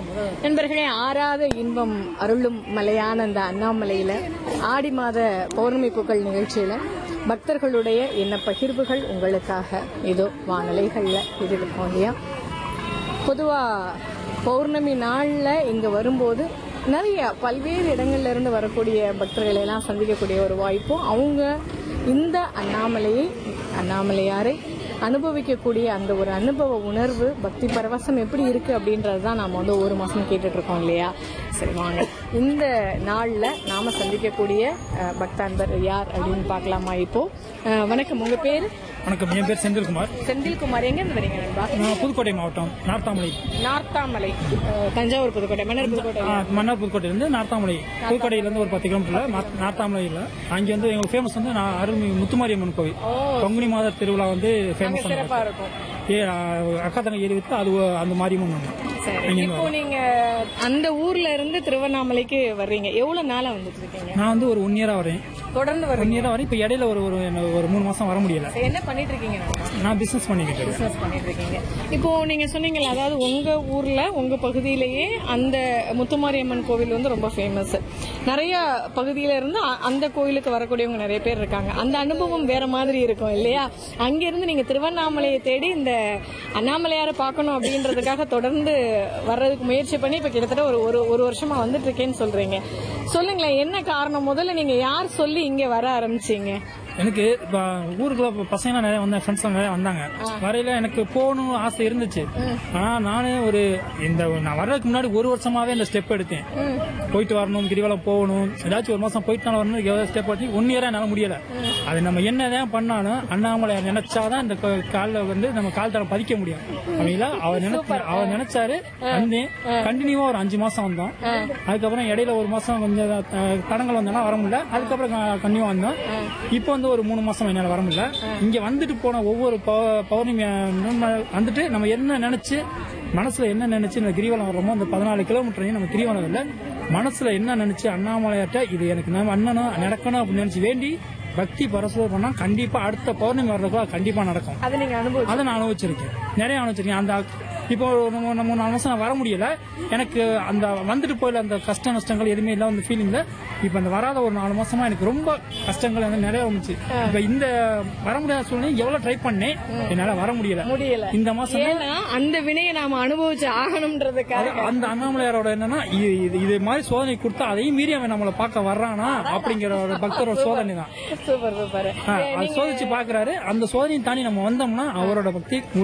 நண்பர்களே ஆறாத இன்பம் அருளும் மலையான அந்த அண்ணாமலையில ஆடி மாத பௌர்ணமி பூக்கள் நிகழ்ச்சியில பக்தர்களுடைய என்ன பகிர்வுகள் உங்களுக்காக இதோ வானலைகள்ல இது இருக்கோம் இல்லையா பொதுவா பௌர்ணமி நாள்ல இங்க வரும்போது நிறைய பல்வேறு இடங்கள்ல இருந்து வரக்கூடிய பக்தர்களை எல்லாம் சந்திக்கக்கூடிய ஒரு வாய்ப்பும் அவங்க இந்த அண்ணாமலையை அண்ணாமலையாரை அனுபவிக்கக்கூடிய அந்த ஒரு அனுபவ உணர்வு பக்தி பரவசம் எப்படி இருக்கு அப்படின்றது தான் நாம வந்து ஒரு மாசம் கேட்டுட்டு இருக்கோம் இல்லையா சரி வாங்க இந்த நாள்ல நாம சந்திக்கக்கூடிய அஹ், பக்தான்பர் யார் அப்படின்னு பார்க்கலாமா இப்போ அஹ், வணக்கம் உங்க பேரு வணக்கம் என் பேர் செந்தில்குமார் செந்தில்குமார் எங்க இருந்து வரீங்க நண்பா நான் புதுக்கோட்டை மாவட்டம் நார்த்தாமலை நார்த்தாமலை அஹ், தஞ்சாவூர் புதுக்கோட்டை மன்னர் புதுக்கோட்டை ஆ, மன்னார் புதுக்கோட்டையிலிருந்து நார்த்தாமலை புதுக்கோட்டையிலேருந்து ஒரு பத்து கிலோமீட்டர்ல நார்த்- நார்த்தாமலையில் அங்கே வந்து எங்களுக்கு ஃபேமஸ் வந்து நான் அருள்மிகு முத்துமாரியம்மன் கோவில் பங்குனி மாத திருவிழா வந்து ஃபேமஸ் சிறப்பா இருக்கும் ஏ ஆ, அக்கா தங்க ஏறி விட்டு அது ஒ- அந்த மாரியம்மன் ஒண்ணு. சரி இப்போ நீங்க அந்த ஊர்ல இருந்து திருவண்ணாமலைக்கு வர்றீங்க எவ்வளவு நாளா வந்துட்டு இருக்கீங்க நான் வந்து ஒரு ஒன் இயரா வரேன் தொடர்ந்து ஒன் வர்றீங்க இயரா வரேன் இப்போ இடையில ஒரு ஒரு ஒரு மூணு மாசம் வர முடியல என்ன பண்ணிட்டு இருக்கீங்க நண்பா? நான் பிசினஸ் பண்ணிக்கிட்டு இருக்கேன் பிசினஸ் பண்ணிட்டு இருக்கீங்க இப்போ நீங்க சொன்னீங்கல்ல அதாவது உங்க ஊர்ல உங்க பகுதியிலேயே அந்த முத்துமாரியம்மன் கோவில் வந்து ரொம்ப ஃபேமஸ் நிறைய பகுதியில இருந்து அ- அந்த கோயிலுக்கு வரக்கூடியவங்க நிறைய பேர் இருக்காங்க அந்த அனுபவம் வேற மாதிரி இருக்கும் இல்லையா அங்க இருந்து நீங்க திருவண்ணாமலையை தேடி இந்த அண்ணாமலையாரை பார்க்கணும் அப்படின்றதுக்காக தொடர்ந்து வர்றதுக்கு முயற்சி பண்ணி இப்ப கிட்டத்தட்ட ஒரு ஒரு ஒரு வருஷமா வந்துட்டு இருக்கேன்னு சொல்றீங்க சொல்லுங்களேன் என்ன காரணம் முதல்ல நீங்க யார் சொல்லி இங்க வர ஆரம்பிச்சீங்க எனக்கு இப்ப ஊருக்குள்ள இப்ப பசங்க நிறைய வந்தாங்க ஃப்ரெண்ட்ஸ் நிறைய வந்தாங்க வரையில எனக்கு போகணும் ஆசை இருந்துச்சு ஆனா நானே ஒரு இந்த நான் வர்றதுக்கு முன்னாடி ஒரு வருஷமாவே இந்த ஸ்டெப் எடுத்தேன் போயிட்டு வரணும் கிரிவலம் போகணும் ஏதாச்சும் ஒரு மாசம் போயிட்டு வரணும் எவ்வளவு ஸ்டெப் எடுத்து ஒன் இயரா என்னால முடியல அது நம்ம என்னதான் பண்ணாலும் அண்ணாமலை நினைச்சாதான் இந்த க- கால்ல வந்து நம்ம கால் தரம் பதிக்க முடியும் அப்படிங்களா அவர் நினைச்ச அவர் நினைச்சாரு வந்தேன் கண்டினியூவா ஒரு அஞ்சு மாசம் வந்தோம் அதுக்கப்புறம் இடையில ஒரு மாசம் கொஞ்சம் அஹ், தடங்கள் வந்தோம்னா வர முடியல அதுக்கப்புறம் கண்டினியூ வந்தோம் இப்போ வந்து ஒரு மூணு மாசம் என்னால வர முடியல இங்க வந்துட்டு போன ஒவ்வொரு பௌ- பௌர்ணமி அஹ், நம்ம வந்துட்டு நம்ம என்ன நினைச்சு மனசுல என்ன நினைச்சு இந்த கிரிவலம் வர்றோமோ அந்த பதினாலு கிலோமீட்டரையும் நம்ம கிரிவலம் இல்ல மனசுல என்ன நினைச்சு அண்ணாமலையாட்ட இது எனக்கு நம்ம அண்ணனும் நடக்கணும் அப்படின்னு நினைச்சு வேண்டி பக்தி பரசுவர் பண்ணா கண்டிப்பா அடுத்த பௌர்ணமி வர்றதுக்குள்ள அது கண்டிப்பா நடக்கும் அதை நீங்க அனுபவம் அதை நான் அனுபவிச்சிருக்கேன் நிறைய அனுபவிச்சிருக்கேன் அந்த இப்போ ஒரு நம்ம நம்ம நாலு மாசம் நான் வர முடியல எனக்கு அந்த வந்துட்டு போயில அந்த கஷ்ட நஷ்டங்கள் எதுவுமே இல்ல அந்த ஃபீலிங்ல இப்போ அந்த வராத ஒரு நாலு மாசமா எனக்கு ரொம்ப கஷ்டங்கள் வந்து நிறைய வந்துச்சு இப்போ இந்த வர முடியாத சூழ்நிலை எவ்வளவு ட்ரை பண்ணேன் என்னால வர முடியல முடியல இந்த மாசம் ஏன்னா அந்த வினையை நாம அனுபவிச்சு ஆகணும்ன்றதுக்காக அந்த அண்ணாமலையாரோட என்னன்னா இது இது- இது மாதிரி சோதனை கொடுத்தா அதையும் மீறி அவன் நம்மளை பார்க்க வர்றானா அப்படிங்கிற ஒரு பக்தரோட சோதனை தான் சூப்பர் சூப்பர் ஆ, அது சோதிச்சு பாக்குறாரு அந்த சோதனையை தாண்டி நம்ம வந்தோம்னா அவரோட பக்தி